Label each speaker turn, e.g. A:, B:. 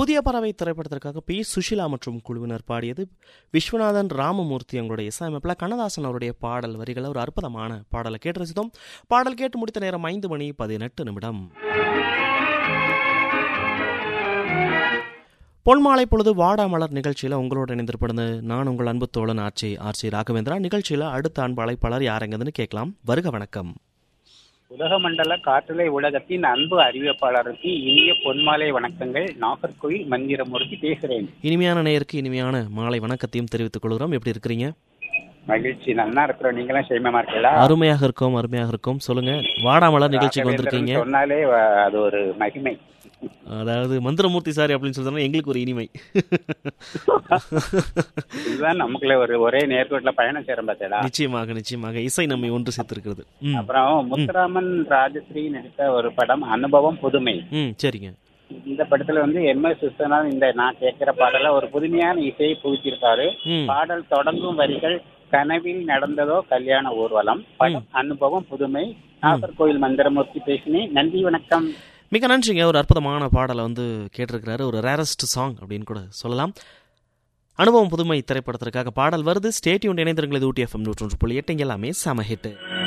A: புதிய பறவை திரைப்படத்திற்காக பி சுஷிலா மற்றும் குழுவினர் பாடியது விஸ்வநாதன் ராமமூர்த்தி அவங்களுடைய இசையமைப்பில் கண்ணதாசன் அவருடைய பாடல் வரிகளை ஒரு அற்புதமான பாடலை கேட்டு ரசித்தோம் பாடல் கேட்டு முடித்த நேரம் ஐந்து மணி பதினெட்டு நிமிடம் பொன்மாலை பொழுது வாடாமலர் நிகழ்ச்சியில் உங்களோட இணைந்திருப்பது நான் உங்கள் அன்பு தோழன் ஆர்ச்சி ஆர்ச்சி ராகவேந்திரா நிகழ்ச்சியில் அடுத்த அன்பு அழைப்பாளர் யாரெங்கதுன்னு கேட்கலாம் வருக வணக்கம்
B: உலகமண்டல காற்றலை உலகத்தின் அன்பு அறிவிப்பாளருக்கு இனிய பொன்மாலை வணக்கங்கள் நாகர்கோவில் மந்திரமூர்த்தி பேசுறேன்
A: இனிமையான நேயருக்கு இனிமையான மாலை வணக்கத்தையும் தெரிவித்துக் கொள்கிறோம் எப்படி இருக்கிறீங்க
B: மகிழ்ச்சி நல்லா இருக்கிறோம் நீங்களும் சேமமா இருக்கீங்களா
A: அருமையாக இருக்கோம் அருமையாக இருக்கோம் சொல்லுங்க வாடாமலர் நிகழ்ச்சிக்கு வந்திருக்கீங்க
B: ராகவேந்திரன் சொன்னாலே வ- அது ஒரு மகிமை
A: அதாவது மந்திரமூர்த்தி சாரி அப்படின்னு சொல்றதுனா எங்களுக்கு ஒரு இனிமை
B: இதுதான் நமக்குள்ள ஒரு ஒரே நேர்கோட்டில பயணம் செய்யறோம் பார்த்தேடா
A: நிச்சயமாக நிச்சயமாக இசை நம்மை ஒன்று சேர்த்திருக்கிறது ம்
B: அப்புறம் முத்துராமன் ராஜஸ்ரீ நடித்த ஒரு படம் அனுபவம் புதுமை
A: ம் சரிங்க
B: இந்த படத்துல வந்து எம் எஸ் விஸ்வநாதன் இந்த நான் கேட்கிற பாடல ஒரு புதுமையான இசையை புகுத்திருக்காரு
A: ம்
B: பாடல் தொடங்கும் வரிகள் கனவில் நடந்ததோ கல்யாண ஊர்வலம் படம் அனுபவம் புதுமை நாகர்கோவில் மந்திரமூர்த்தி பேசினேன் நன்றி வணக்கம்
A: மிக நன்றிங்க ஒரு அற்புதமான பாடலை வந்து கேட்டிருக்கிறாரு ஒரு ரேரஸ்ட் சாங் அப்படின்னு கூட சொல்லலாம் அனுபவம் புதுமை திரைப்படத்திற்காக பாடல் வருது ஸ்டேட்யூன் இணைந்திருங்கள் இது ஊட்டி எஃப்எம் நூற்றொன்று புள்ளி எட்டு இங்க எல்லாமே செம ஹிட்